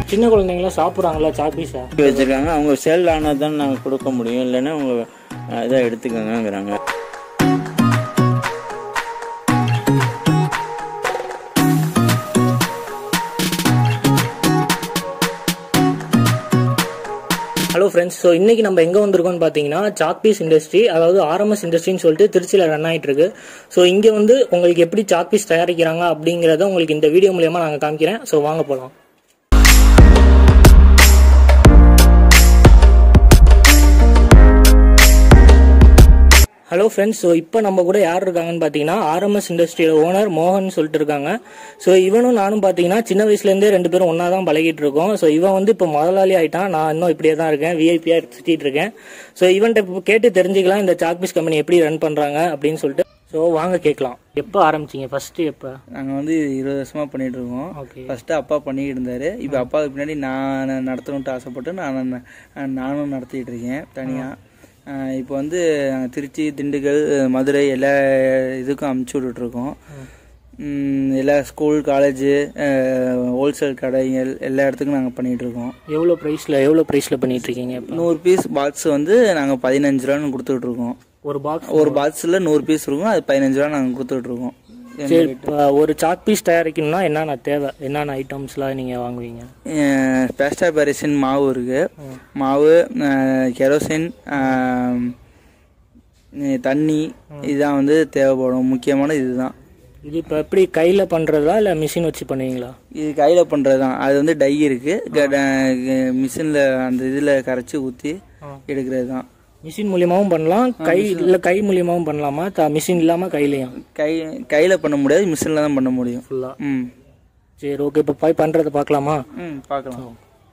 சின்ன குழந்தைங்களாம் சாப்பிட்றாங்களா சாப்பீஸா வச்சுருக்காங்க அவங்க சேல் ஆனால் தான் நாங்கள் கொடுக்க முடியும் இல்லைன்னா அவங்க அஹ், இதை எடுத்துக்கோங்கங்கிறாங்க ஹலோ ஃப்ரெண்ட்ஸ் ஸோ இன்னைக்கு நம்ம எங்கே வந்திருக்கோம்னு பார்த்தீங்கன்னா சாக்பீஸ் இண்டஸ்ட்ரி அதாவது ஆர்எம்எஸ் இண்டஸ்ட்ரின்னு சொல்லிட்டு திருச்சியில் ரன் ஆயிட்டு இருக்கு ஸோ இங்கே வந்து உங்களுக்கு எப்படி சாக்பீஸ் தயாரிக்கிறாங்க அப்படிங்கிறத உங்களுக்கு இந்த வீடியோ மூலியமாக நாங்கள் காமிக்கிறேன் ஸோ வாங்க போகலாம் ஹலோ ஃப்ரெண்ட்ஸ் ஸோ இப்போ நம்ம கூட யார் இருக்காங்கன்னு பார்த்தீங்கன்னா ஆர்எம்எஸ் இண்டஸ்ட்ரியோட ஓனர் மோகன் சொல்லிட்டு இருக்காங்க ஸோ இவனும் நானும் பார்த்தீங்கன்னா சின்ன வயசுலேருந்தே ரெண்டு பேரும் ஒன்றா தான் பழகிட்டு இருக்கோம் ஸோ இவன் வந்து இப்போ முதலாளி ஆயிட்டான் நான் இன்னும் இப்படியே தான் இருக்கேன் விஐபியாக சுற்றிட்டு இருக்கேன் ஸோ இவன்கிட்ட இப்போ கேட்டு தெரிஞ்சுக்கலாம் இந்த சாக்பீஸ் கம்பெனி எப்படி ரன் பண்ணுறாங்க அப்படின்னு சொல்லிட்டு ஸோ வாங்க கேட்கலாம் எப்போ ஆரம்பிச்சிங்க ஃபஸ்ட்டு எப்போ நாங்கள் வந்து இருபது வருஷமா பண்ணிட்டு இருக்கோம் ஓகே ஃபர்ஸ்ட் அப்பா பண்ணிட்டு இருந்தாரு இப்போ அப்பாவுக்கு பின்னாடி நான் நடத்தணும்ட்டு ஆசைப்பட்டு நான் ந- நானும் நடத்திட்டு இருக்கேன் தனியாக இப்போ வந்து நாங்கள் திருச்சி திண்டுக்கல் மதுரை எல்லா இதுக்கும் அமுச்சு விட்டுட்ருக்கோம் எல்லா ஸ்கூல் காலேஜு ஹோல்சேல் கடைகள் எல்லா இடத்துக்கும் நாங்கள் பண்ணிட்டு இருக்கோம் எவ்வளோ ப்ரைஸில் எவ்வளோ ப்ரைஸில் பண்ணிட்டு இருக்கீங்க இப்போ நூறு பீஸ் பாக்ஸ் வந்து நாங்கள் பதினஞ்சு ரூபான்னு கொடுத்துட்டு இருக்கோம் ஒரு பாக்ஸ் ஒரு பாக்ஸில் நூறு பீஸ் இருக்கும் அது பதினஞ்சு ரூபா நாங்கள் கொடுத்துட்டு இருக்கோம் சரி இப்போ ஒரு சாக் பீஸ் தயாரிக்கணும்னா என்னென்ன தேவை என்னென்ன ஐட்டம்ஸ்லாம் நீங்கள் வாங்குவீங்க பேஸ்டா பேரிசின் மாவு இருக்கு மாவு அஹ், கெரோசின் அஹ், அஹ், தண்ணி இதுதான் வந்து தேவைப்படும் முக்கியமான இதுதான் இது இப்போ எப்படி கையில் பண்ணுறதா இல்லை மிஷின் வச்சு பண்ணுவீங்களா இது கையில் பண்ணுறது தான் அது வந்து டை இருக்கு மிஷினில் அந்த இதில் கரைச்சி ஊற்றி எடுக்கிறது தான் மிஷின் மூலியமாவும் பண்ணலாம் கை இல்லை கை மூலியமாவும் பண்ணலாமா த மிஷின் இல்லாமல் கையிலையும் கை கையில் பண்ண முடியாது மிஷினில் தான் பண்ண முடியும் ஃபுல்லாக ம் சரி ஓகே இப்போ போய் பண்ணுறதை பார்க்கலாமா ம் பார்க்கலாம்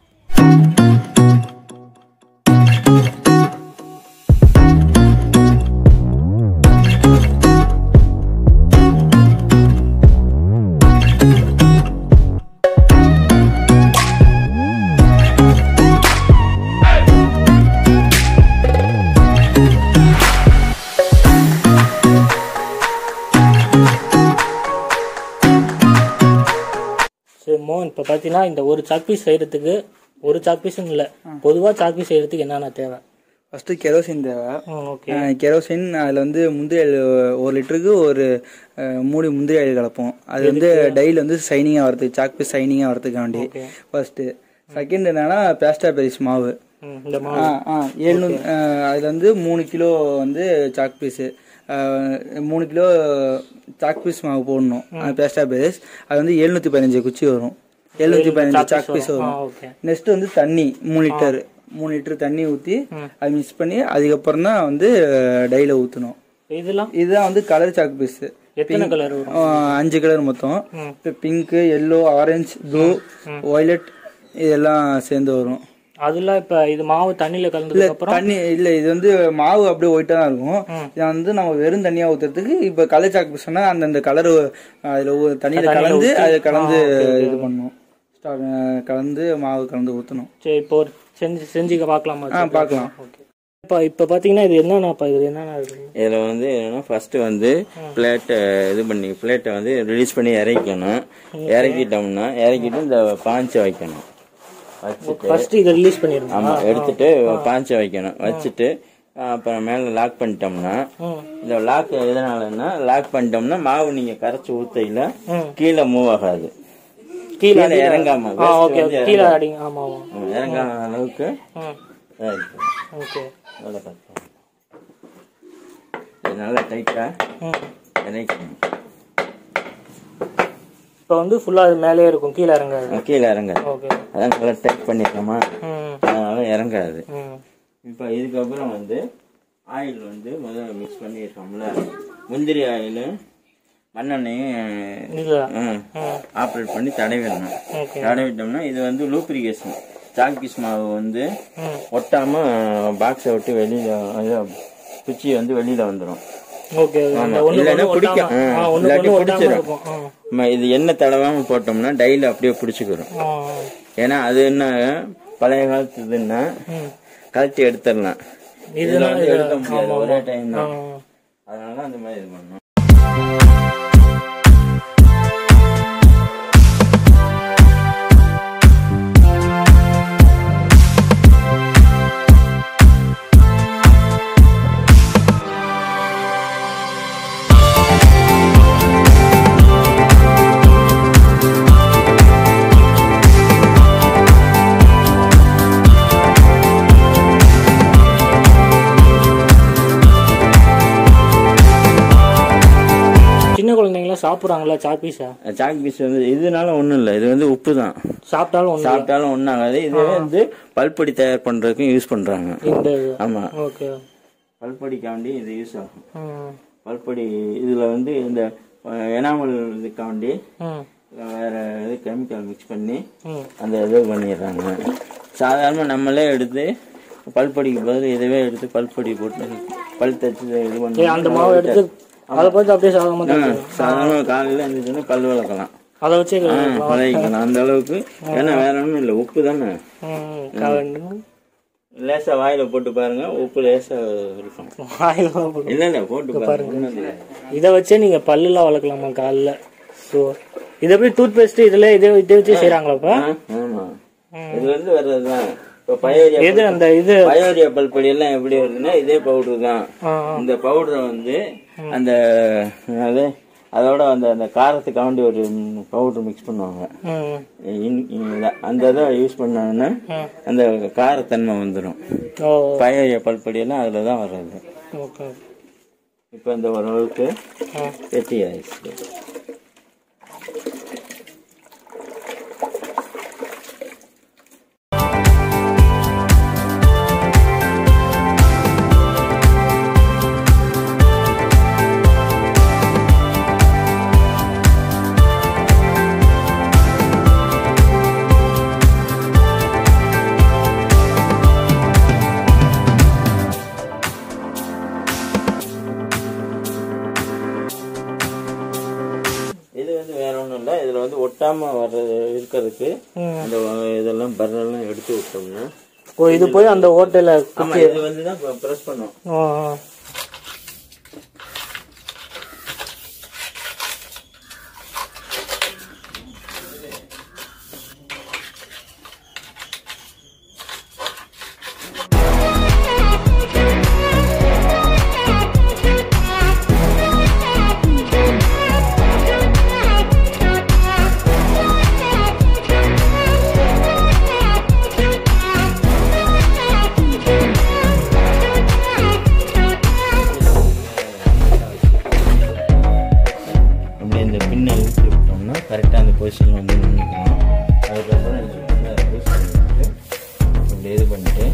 சரி மோகன் இப்போ பார்த்தீங்கன்னா இந்த ஒரு சாக் பீஸ் செய்கிறதுக்கு ஒரு சாக் பீஸும் இல்லை பொதுவாக சாக் பீஸ் செய்கிறதுக்கு என்னென்ன தேவை ஃபஸ்ட்டு கெரோசின் தேவை ஓகே கெரோசின் அதில் வந்து முந்திரி ஆயில் ஒரு லிட்டருக்கு ஒரு அஹ், மூடி முந்திரி ஆயில் கலப்போம் அது வந்து டைல் வந்து சைனிங்காக வரதுக்கு சாக் பீஸ் சைனிங்காக வரதுக்காண்டி ஓகே ஃபர்ஸ்ட்டு செகண்ட் என்னன்னா பேஸ்டா பெரிஸ் மாவு ம் இந்த மா ஆ ஆ ஏழ்நூறு அதில் வந்து மூணு கிலோ வந்து சாக் பீஸு மூணு கிலோ சாக் பீஸ் மாவு போடணும் பேஸ்டா பெரிஸ் அது வந்து எழுநூற்றி பதினஞ்சு குச்சி வரும் எழுநூற்றி பதினஞ்சு சாக் பீஸ் ஆ வரும் ஓகே நெக்ஸ்ட் வந்து தண்ணி மூணு லிட்டர் மூணு லிட்டர் தண்ணி ஊற்றி அதை மிக்ஸ் பண்ணி அதுக்கப்புறம் தான் வந்து டைல ஊற்றணும் இதெல்லாம் இதுதான் வந்து கலர் சாக் பீஸ் எத்தனை கலர் வரும் அஞ்சு கலர் மொத்தம் இப்போ pink yellow orange blue violet இதெல்லாம் சேர்ந்து வரும் அதெல்லாம் இப்போ இது மாவு தண்ணியில் கலந்ததுக்கு அப்புறம் தண்ணி இல்ல இது வந்து மாவு அப்படியே ஒயிட்டா தான் இருக்கும் இதை வந்து நம்ம வெறும் தண்ணியா ஊத்துறதுக்கு இப்ப கலர் சாக்கு சொன்னா அந்தந்த கலர் அதுல ஊ- தண்ணியில கலந்து அதை கலந்து இது பண்ணணும் Start, அஹ், கலந்து மாவு கலந்து ஊத்தணும் சரி இப்போ ஒரு செஞ்சு செஞ்சுக்க பார்க்கலாமா ஆ பார்க்கலாம் ஓகே இப்போ இப்போ பார்த்தீங்கன்னா இது என்னென்னப்பா இது என்னென்ன இருக்கு இதில் வந்து என்னன்னா ஃபர்ஸ்ட் வந்து பிளேட்டை இது பண்ணி பிளேட்டை வந்து ரிலீஸ் பண்ணி இறக்கணும் இறக்கிட்டோம்னா இறக்கிட்டு இந்த பாஞ்சை வைக்கணும் வச்சுட்டு ஃபர்ஸ்ட் இதை ரிலீஸ் பண்ணிருந்தோம் ஆமா எடுத்துட்டு பாஞ்சை வைக்கணும் வச்சுட்டு அப்புறம் மேல லாக் பண்ணிட்டோம்னா இந்த லாக் எதனாலன்னா லாக் பண்ணிட்டோம்னா மாவு நீங்க கரைச்சு ஊத்தையில கீழே மூவ் ஆகாது கீழே கீழே இறங்காம ஆ waste ஓகே வந்து கீழே அடிங்க ஆமா ஆமா ம், இறங்காத அளவுக்கு ம் இதா இருக்கும். ஓகே நல்லா பார்த்துக்கோங்க. இது நல்லா டைட்டா ம் இறக்கணும் இப்போ வந்து ஃபுல்லாக அது மேலேயே இருக்கும் கீழே இறங்காது ஆ, கீழே இறங்காது ஓகே அதான் நல்லா டைட் பண்ணிருக்கோமா ம் அதனால இறங்காது ம் இப்போ இதுக்கப்புறம் வந்து ஆயில் வந்து முதல்ல மிக்ஸ் பண்ணியிருக்கோம்ல முந்திரி ஆயில் மண்ணெண்ணையும் இல்லை ஆப்ரேட் பண்ணி தடவிடணும் ஓகே தடவிட்டோம்னா இது வந்து லூப்ரிகேஷன் சாக்பீஸ் மாவு வந்து ம் ஒட்டாம பாக்ஸை விட்டு வெளியில இது குச்சி வந்து வெளியில வந்துடும் ஓகே அந்த ஒன்று இல்லைன்னா ஒன்று பிடிக்கும் ஒட்டாம ஆ ஆ, ஒன்று இல்லாட்டி ஒன்று ஒட்டாம பிடிச்சிரும் இருக்கும் ஆ நம்ம இது எண்ணெய் தடவாம போட்டோம்னா டைல அப்படியே பிடிச்சிக்கிறோம் ஆ ஏன்னா அது என்ன பழைய காலத்து இதுன்னா ம் கழட்டி எடுத்துடலாம் இதுல இதுனா வந்து இது எடுக்க முடியாது ஒரே டைம் ஆ தான் அதனால அந்த மாதிரி இது பண்ணணும் குழந்தைங்களாம் சாப்பிட்றாங்களா சாப்பீஸா சாக் பீஸ் வந்து இதனால ஒன்றும் இல்லை இது வந்து உப்பு தான் சாப்பிட்டாலும் ஒன்று சாப்பிட்டாலும் ஒன்றும் ஆகாது இதுவே வந்து பல்பொடி தயார் பண்ணுறதுக்கும் யூஸ் பண்ணுறாங்க இந்த இது ஆமாம் ஓகே பல்பொடிக்காண்டி இது யூஸ் ஆகும் ம் பல்பொடி இதில் வந்து இந்த எனாமல் இதுக்காண்டி ம் வேற இது கெமிக்கல் மிக்ஸ் பண்ணி ம் அந்த இது பண்ணிடுறாங்க சாதாரணமாக நம்மளே எடுத்து பல்பொடிக்கு பதில் இதுவே எடுத்து பல்பொடி போட்டு பல் தச்சு இது பண்ணி ஏய், அந்த மாவை எடுத்து அதை பார்த்து அப்படியே சாதாரணமாக தான் சாதாரணமாக காலையில் இருந்துச்சுன்னா பல் விளக்கலாம் அதை வச்சு பழகிக்கலாம் அந்த அளவுக்கு ஏன்னா வேற ஒன்றும் இல்லை உப்பு தானே ம் கா- லேசா வாயில போட்டு பாருங்க உப்பு லேசா இருக்கும் வாயில போட்டு- இல்ல இல்ல போட்டு பாருங்க ஒண்ணும் இல்ல. இதை வச்சே நீங்க பல்லுலாம் வளர்க்கலாமா காலில் ஸோ இது எப்படி டூத் பேஸ்ட் இதுல இதை இதை வச்சு செய்யறாங்களாப்பா ஆ, ஆமா இது வந்து வர்றதுதான் இப்போ பயோரியா எது அந்த இது பயோரியா பல்பொடி எல்லாம் எப்படி வருதுன்னா இதே பவுடர் தான் ஆ, இந்த பவுடரை வந்து அந்த அது அதோட அந்த அந்த காரத்துக்காண்டி ஒரு பவுடர் மிக்ஸ் பண்ணுவாங்க ம் இன்- இ- அந்த இதை யூஸ் பண்ணாங்கன்னா அந்த காரத்தன்மை வந்துடும் ஓ பயோரியா பல்பொடி எல்லாம் அதில் தான் வர்றது ஓகே இப்போ இந்த ஓரளவுக்கு ஆ கெட்டி ஆயிடுச்சு இது வந்து வேற ஒண்ணும் இல்ல இதுல வந்து ஒட்டாம வர்றது இருக்கிறதுக்கு அந்த இதெல்லாம் பர்னெல்லாம் எடுத்து விட்டோம்னா ஓ இது போய் அந்த ஹோட்டல்ல ஆமா இது வந்து தான் ப்ரெஸ் பண்ணும் ஓ அப்படியே இந்த பின்னை இழுத்து விட்டோம்னா கரெக்டாக அந்த பொசிஷன் வந்து நின்றுக்கணும் அதுக்கப்புறம் இந்த பின்னை யூஸ் பண்ணிட்டு இப்படி இது பண்ணிட்டு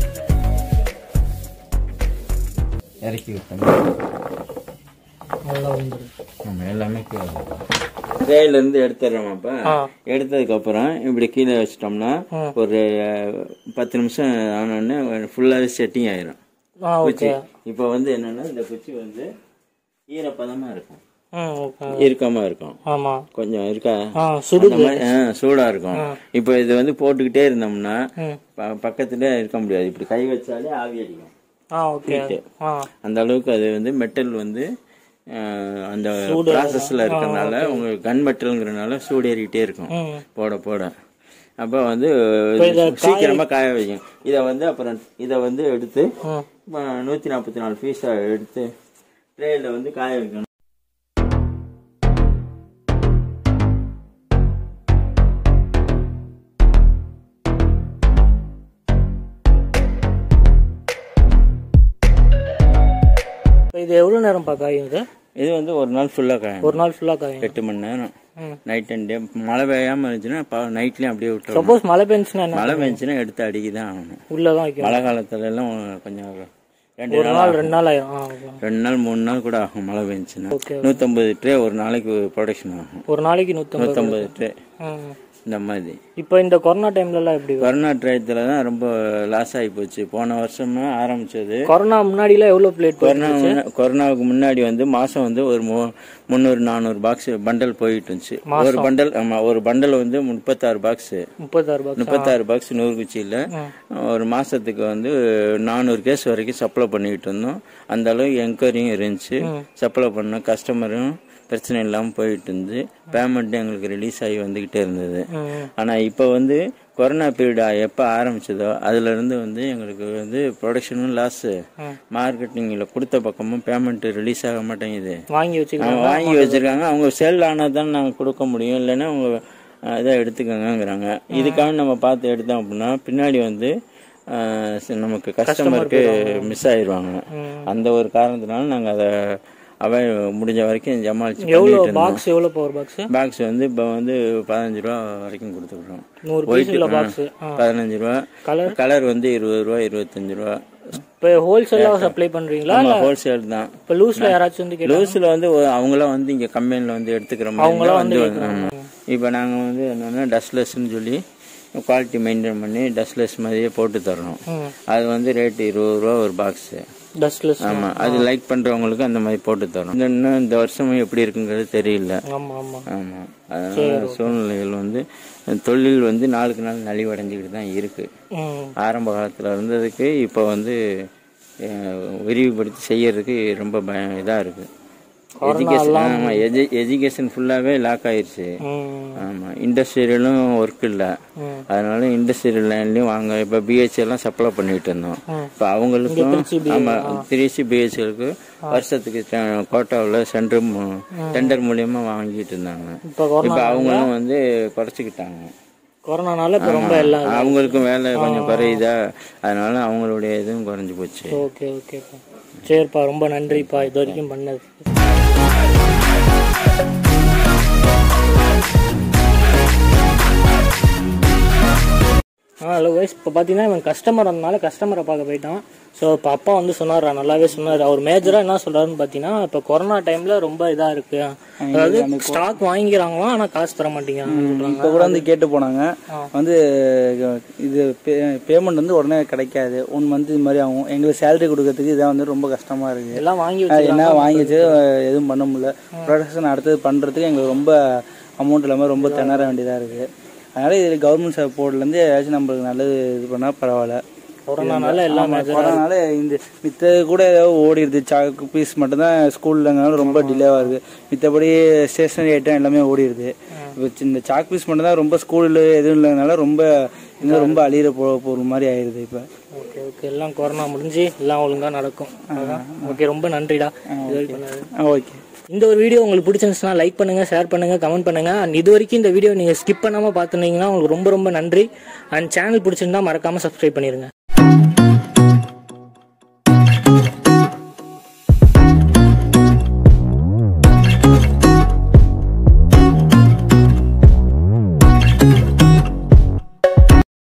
இறக்கி விட்டோம்னா நல்லா வந்துடும் நம்ம எல்லாமே கீழே ட்ரேல இருந்து எடுத்துடுறோமாப்பா ஆ. எடுத்ததுக்கு அப்புறம் இப்படி கீழே வச்சிட்டோம்னா ஒரு அஹ், பத்து நிமிஷம் ஆனோடனே ஃபுல்லாகவே செட்டிங் ஆயிரும் ஆ ஓகே இப்போ வந்து என்னன்னா இந்த குச்சி வந்து ஈரப்பதமா இருக்கும் ம் ஓகே இறுக்கமா இருக்கும் ஆமா கொஞ்சம் இருக்கா ஆ சுடு அந்த மாதிரி ஆ, சூடா இருக்கும் இப்போ இது வந்து போட்டுக்கிட்டே இருந்தோம்னா ம் ப- பக்கத்துல இருக்க முடியாது இப்படி கை வச்சாலே ஆவி அடிக்கும் ஆ ஓகே ஆ அந்த அளவுக்கு அது வந்து மெட்டல் வந்து அஹ், அந்த ப்ராசஸ்ல இருக்கறனால உங்களுக்கு கன் மெட்டல்ங்கிறனால சூடு ஏறிக்கிட்டே இருக்கும் ம் போட போட அப்போ வந்து சீக்கிரமா காய வைக்கும் இதை வந்து அப்புறம் இதை வந்து எடுத்து ம் நூற்றி நாற்பத்தி நாலு பீஸாக எடுத்து ட்ரேயில் வந்து காய வைக்கணும் இப்போ இது எவ்வளோ நேரம் பா காயும் இது இது வந்து ஒரு நாள் ஃபுல்லாக காயும் ஒரு நாள் ஃபுல்லாக காயும் எட்டு மணி நேரம் ம் நைட் அண்ட் டே மழை பெய்யாமல் இருந்துச்சுன்னா நைட்லேயும் அப்படியே விட்டுரும் சப்போஸ் மழை பெஞ்சுன்னா என்ன மழை பெஞ்சுன்னா எடுத்து அடிக்க தான் ஆகணும் உள்ளே தான் வைக்கணும் மழை காலத்துல எல்லாம் கொஞ்சம் ரெண்டு ஒரு நாள் நாள் ரெண்டு நாள் ஆயிரும் ஆ ஓகே ரெண்டு நாள் மூணு நாள் கூட ஆகும் மழை பெஞ்சுன்னா ஓகே நூற்றம்பது ட்ரே ஒரு நாளைக்கு ப்ரொடக்ஷன் ஆகும் ஒரு நாளைக்கு நூற்றம்பது நூற்றம்பது ட்ரே ம் இந்த மாதிரி இப்போ இந்த கொரோனா டைம்லலாம் எப்படி கொரோனா டயத்தில் தான் ரொம்ப லாஸ் ஆகி போச்சு போன வருஷமா ஆரம்பிச்சது கொரோனா முன்னாடிலாம் எவ்வளோ பிளேட் கொரோனா முன்ன- கொரோனாவுக்கு முன்னாடி வந்து மாசம் வந்து ஒரு மு- முந்நூறு நானூறு பாக்ஸ் பண்டல் போயிட்டு இருந்துச்சு ஒரு பண்டல் ஆமா ஒரு பண்டல் வந்து முப்பத்தாறு பாக்ஸ் முப்பத்தாறு ரூபாய் முப்பத்தாறு பாக்ஸ் நூறு குச்சியில் ஒரு மாசத்துக்கு வந்து நானூறு கேஸ் வரைக்கும் சப்ளை பண்ணிக்கிட்டு இருந்தோம் அந்த அளவுக்கு என்கொயரியும் இருந்துச்சு சப்ளை பண்ண கஸ்டமரும் பிரச்சனை இல்லாமல் போயிட்டு இருந்து பேமெண்ட் எங்களுக்கு ரிலீஸ் ஆகி வந்துக்கிட்டே இருந்தது ம் ஆனால் இப்போ வந்து கொரோனா பீரியட் எப்போ ஆரம்பிச்சதோ அதுல இருந்து வந்து எங்களுக்கு வந்து ப்ரொடக்ஷனும் லாஸு மார்க்கெட்டிங்கில் கொடுத்த பக்கமும் பேமெண்ட் ரிலீஸ் ஆக மாட்டேங்குது வாங்கி வச்சுக்கலாம் அவங்க வாங்கி வச்சிருக்காங்க அவங்க செல் ஆனால் தான் நாங்கள் கொடுக்க முடியும் இல்லைன்னா அவங்க அஹ், இதை எடுத்துக்கோங்கங்கிறாங்க இதுக்காக நம்ம பார்த்து எடுத்தோம் அப்படின்னா பின்னாடி வந்து அஹ், சி- நமக்கு கஸ்டமருக்கு மிஸ் ஆயிடுவாங்க அந்த ஒரு காரணத்தினால நாங்கள் அதை அவன் முடிஞ்ச வரைக்கும் ஜமாளிச்சு எவ்வளோ பண்ணிட்டு இருந்தோம் பாக்ஸ் எவ்வளோ பவர் பாக்ஸ் பாக்ஸ் வந்து இப்போ வந்து பதினஞ்சு ரூபா வரைக்கும் கொடுத்துக்கிறோம் நூறு பீஸ் உள்ள பாக்ஸ் பதினஞ்சு ரூபா கலர் கலர் வந்து இருபது ரூபா இருபத்தஞ்சு ரூபா இப்போ ஹோல்சேலாக சப்ளை பண்ணுறீங்களா நம்ம ஹோல்சேல் தான் இப்போ லூஸில் யாராச்சும் வந்து கேட்டா லூஸில் வந்து ஒ- அவங்களாம் வந்து இங்கே கம்பெனியில் வந்து எடுத்துக்கிற மாதிரி தான் வந்து ஆமாம் இப்போ நாங்கள் வந்து என்னென்னா டஸ்ட்லெஸ்ன்னு சொல்லி குவாலிட்டி மெயின்டைன் பண்ணி டஸ்ட்லெஸ் மாதிரியே போட்டு தரணும் ம் அது வந்து ரேட்டு இருபது ரூபா ஒரு பாக்ஸு டஸ்ட்லெஸ் ஆமாம் அது லைக் பண்ணுறவங்களுக்கு அந்த மாதிரி போட்டு தரோம் இந்த இன்னும் இந்த வருஷமும் எப்படி இருக்குங்கிறது தெரியல ஆமாம் ஆமாம் ஆமாம் அதனால சூழ்நிலைகள் வந்து தொழில் வந்து நாளுக்கு நாள் நலிவடைஞ்சிக்கிட்டு தான் இருக்கு ம் ஆரம்ப காலத்தில் இருந்ததுக்கு இப்போ வந்து அஹ், விரிவுபடுத்தி செய்யறதுக்கு ரொம்ப பயம் இதாக இருக்கு எஜுகேஷன் ஆமாம் எஜு எஜுகேஷன் ஃபுல்லாகவே லாக் ஆயிடுச்சு ம் ஆமாம் இண்டஸ்ட்ரியலும் ஒர்க் இல்லை ம். அதனால இண்டஸ்ட்ரியல் லைன்லையும் வாங்க இப்போ பிஹெச் எல்லாம் சப்ளை பண்ணிட்டு இருந்தோம் ம். இப்போ அவங்களுக்கும் ஆமாம் திருச்சி பிஹெச்எலுக்கு வருஷத்துக்கு கோட்டாவில் சென்டர் டெண்டர் மூலியமா வாங்கிட்டு இருந்தாங்க இப்போ கொரோனா இப்போ அவங்களும் வந்து குறைச்சிக்கிட்டாங்க கொரோனானால இப்போ ரொம்ப எல்லாம் அவங்களுக்கும் வேலை கொஞ்சம் குறையுதா அதனால அவங்களுடைய இதுவும் குறைஞ்சி போச்சு ஓகே ஓகேப்பா சரிப்பா ரொம்ப நன்றிப்பா இது வரைக்கும் பண்ணது ஆ ஹலோ வைஸ் இப்போ பார்த்தீங்கன்னா இவன் கஸ்டமர் வந்தனால கஸ்டமரை பார்க்க போயிட்டான் ஸோ இப்போ அப்பா வந்து சொன்னார் நல்லாவே சொன்னார் அவர் மேஜராக என்ன சொல்றாருன்னு பார்த்தீங்கன்னா இப்போ கொரோனா டைமில் ரொம்ப இதாக இருக்கு அதாவது ஸ்டாக் வாங்கிக்கிறாங்களாம் ஆனால் காசு தர மாட்டேங்கிறாங்க சொல்கிறாங்க இப்போ கூட வந்து கேட்டு போனாங்க வந்து இது பேமெண்ட் வந்து உடனே கிடைக்காது ஒன் மந்த் இது மாதிரி ஆகும் எங்களுக்கு சேலரி கொடுக்கறதுக்கு இதான் வந்து ரொம்ப கஷ்டமா இருக்கு எல்லாம் வாங்கி அது வச்சு என்ன வாங்கி வச்சு எதுவும் பண்ண முடியல ப்ரொடக்ஷன் அடுத்தது பண்றதுக்கு எங்களுக்கு ரொம்ப அமௌண்ட் இல்லாமல் ரொம்ப திணற வேண்டியதா இருக்கு அதனால இது கவர்மெண்ட் சப்போர்ட்லேருந்து ஏதாச்சும் நம்மளுக்கு நல்லது இது பண்ணால் பரவாயில்ல கொரோனானால எல்லாம் ஆமா, கொரோனால இந்த மித்த கூட ஏதோ ஓடிடுது சாக்கு பீஸ் மட்டும்தான் ஸ்கூல்லங்கனால ரொம்ப டிலேவாக இருக்கு மித்தபடி ஸ்டேஷனரி ஐட்டம் எல்லாமே ஓடிடுது இப்போ இந்த சாக் பீஸ் மட்டும் தான் ரொம்ப ஸ்கூலில் எதுவும் இல்லைனால ரொம்ப இன்னும் ரொம்ப அழியிற போ போகிற மாதிரி ஆயிடுது இப்போ ஓகே ஓகே எல்லாம் கொரோனா முடிஞ்சு எல்லாம் ஒழுங்கா நடக்கும் அதான் ஓகே ரொம்ப நன்றிடா இது வரைக்கும் பண்ணது. ஆ ஓகே இந்த ஒரு வீடியோ உங்களுக்கு பிடிச்சிருந்துச்சுன்னா லைக் பண்ணுங்க ஷேர் பண்ணுங்க கமெண்ட் பண்ணுங்க அண்ட் இது வரைக்கும் இந்த வீடியோ நீங்க ஸ்கிப் பண்ணாம பார்த்துருந்தீங்கன்னா உங்களுக்கு ரொம்ப ரொம்ப நன்றி அண்ட் சேனல் பிடிச்சிருந்தா மறக்காம சப்ஸ்கிரைப் பண்ணிருங்க